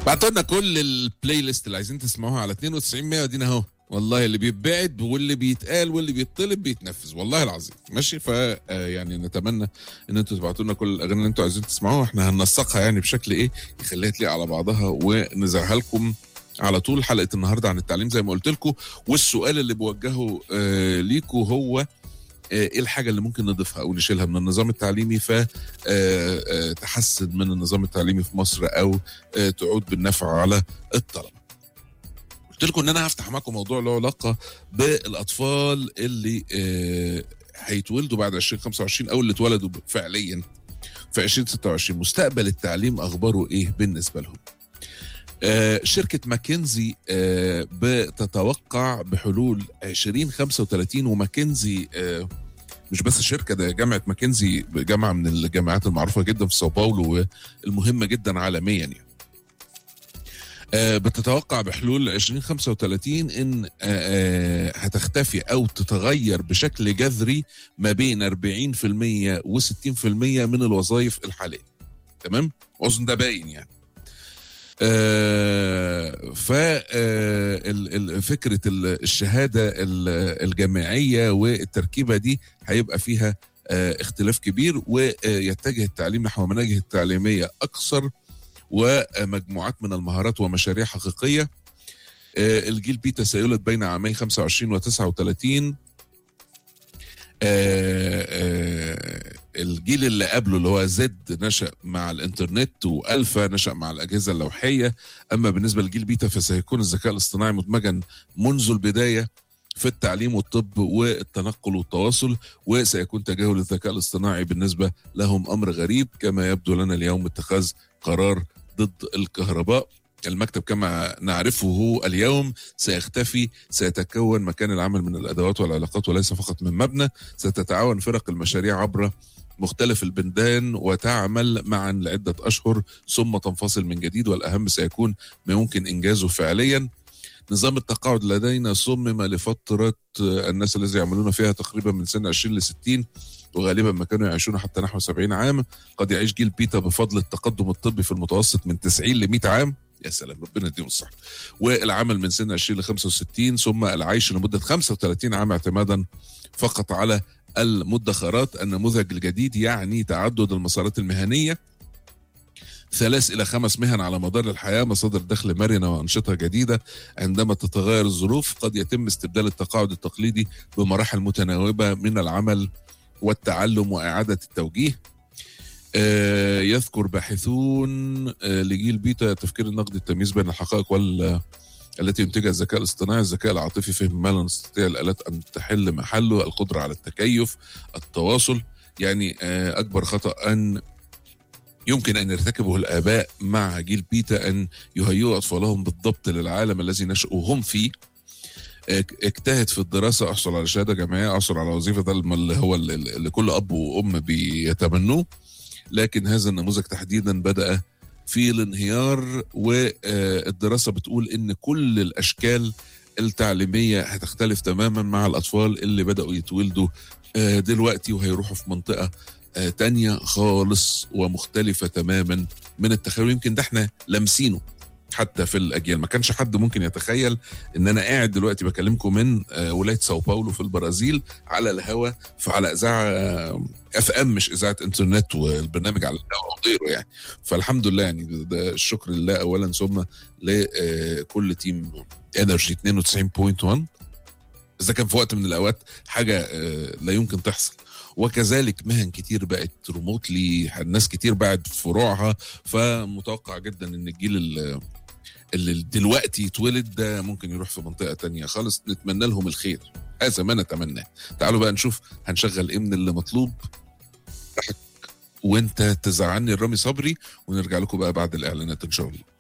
بعتوا لنا كل البلاي ليست اللي عايزين تسمعوها على 92 100 ودينا اهو والله اللي بيتبعت واللي بيتقال واللي بيطلب بيتنفذ والله العظيم ماشي ف آه، يعني نتمنى ان انتوا تبعتوا لنا كل الاغاني اللي انتوا عايزين تسمعوها احنا هننسقها يعني بشكل ايه يخليها تليق على بعضها ونذاعها لكم على طول حلقه النهارده عن التعليم زي ما قلت لكم والسؤال اللي بوجهه آه ليكوا هو آه، ايه الحاجه اللي ممكن نضيفها او نشيلها من النظام التعليمي فتحسن من النظام التعليمي في مصر او آه، تعود بالنفع على الطلبه. قلت لكم ان انا هفتح معاكم موضوع له علاقه بالاطفال اللي آه، هيتولدوا بعد 2025 او اللي اتولدوا فعليا في 2026 مستقبل التعليم اخباره ايه بالنسبه لهم؟ آه، شركة ماكنزي آه، بتتوقع بحلول 2035 وماكنزي آه، مش بس شركة ده جامعة ماكنزي جامعة من الجامعات المعروفة جدا في ساو باولو والمهمة جدا عالميا يعني. آه، بتتوقع بحلول 2035 ان آه، آه، هتختفي او تتغير بشكل جذري ما بين 40% و60% من الوظائف الحاليه. تمام؟ اظن ده باين يعني. آه، ف آه، ال- ال- فكره ال- الشهاده ال- الجامعيه والتركيبه دي هيبقى فيها آه، اختلاف كبير ويتجه التعليم نحو مناهج تعليميه اكثر ومجموعات من المهارات ومشاريع حقيقيه آه، الجيل بيتا سيولد بين عامي 25 و 39 آه، آه، الجيل اللي قبله اللي هو زد نشأ مع الانترنت والفا نشأ مع الأجهزة اللوحية أما بالنسبة للجيل بيتا فسيكون الذكاء الاصطناعي مدمجا منذ البداية في التعليم والطب والتنقل والتواصل وسيكون تجاهل الذكاء الاصطناعي بالنسبة لهم أمر غريب كما يبدو لنا اليوم اتخاذ قرار ضد الكهرباء المكتب كما نعرفه اليوم سيختفي سيتكون مكان العمل من الادوات والعلاقات وليس فقط من مبنى ستتعاون فرق المشاريع عبر مختلف البلدان وتعمل معا لعده اشهر ثم تنفصل من جديد والاهم سيكون ما يمكن انجازه فعليا نظام التقاعد لدينا صمم لفتره الناس الذي يعملون فيها تقريبا من سن 20 ل 60 وغالبا ما كانوا يعيشون حتى نحو 70 عام قد يعيش جيل بيتا بفضل التقدم الطبي في المتوسط من 90 ل 100 عام يا سلام ربنا يديهم الصحه والعمل من سن 20 ل 65 ثم العيش لمده 35 عام اعتمادا فقط على المدخرات النموذج الجديد يعني تعدد المسارات المهنيه ثلاث الى خمس مهن على مدار الحياه مصادر دخل مرنه وانشطه جديده عندما تتغير الظروف قد يتم استبدال التقاعد التقليدي بمراحل متناوبه من العمل والتعلم واعاده التوجيه آه، يذكر باحثون آه، لجيل بيتا تفكير النقد التمييز بين الحقائق وال التي ينتجها الذكاء الاصطناعي الذكاء العاطفي فهم ما لا نستطيع الآلات أن تحل محله القدرة على التكيف التواصل يعني آه، أكبر خطأ أن يمكن أن يرتكبه الآباء مع جيل بيتا أن يهيئوا أطفالهم بالضبط للعالم الذي نشأوا هم فيه اك- اجتهد في الدراسة أحصل على شهادة جامعية أحصل على وظيفة ده الم- اللي هو اللي اللي كل أب وأم بيتمنوه لكن هذا النموذج تحديدا بدأ في الانهيار والدراسة بتقول إن كل الأشكال التعليمية هتختلف تماما مع الأطفال اللي بدأوا يتولدوا آه، دلوقتي وهيروحوا في منطقة آه، تانية خالص ومختلفة تماما من التخيل يمكن ده احنا لامسينه حتى في الاجيال ما كانش حد ممكن يتخيل ان انا قاعد دلوقتي بكلمكم من آه، ولايه ساو باولو في البرازيل على الهوا فعلى اذاعه اف ام مش اذاعه انترنت والبرنامج على الهوا وغيره يعني فالحمد لله يعني ده- ده الشكر لله اولا ثم لكل تيم انرجي 92.1 بس ده كان في وقت من الاوقات حاجه آه، لا يمكن تحصل وكذلك مهن كتير بقت ريموتلي الناس كتير بعد فروعها فمتوقع جدا ان الجيل ال- اللي دلوقتي يتولد ده ممكن يروح في منطقه تانية خالص نتمنى لهم الخير هذا ما نتمناه تعالوا بقى نشوف هنشغل ايه من اللي مطلوب وانت تزعلني الرامي صبري ونرجع لكم بقى بعد الاعلانات ان شاء الله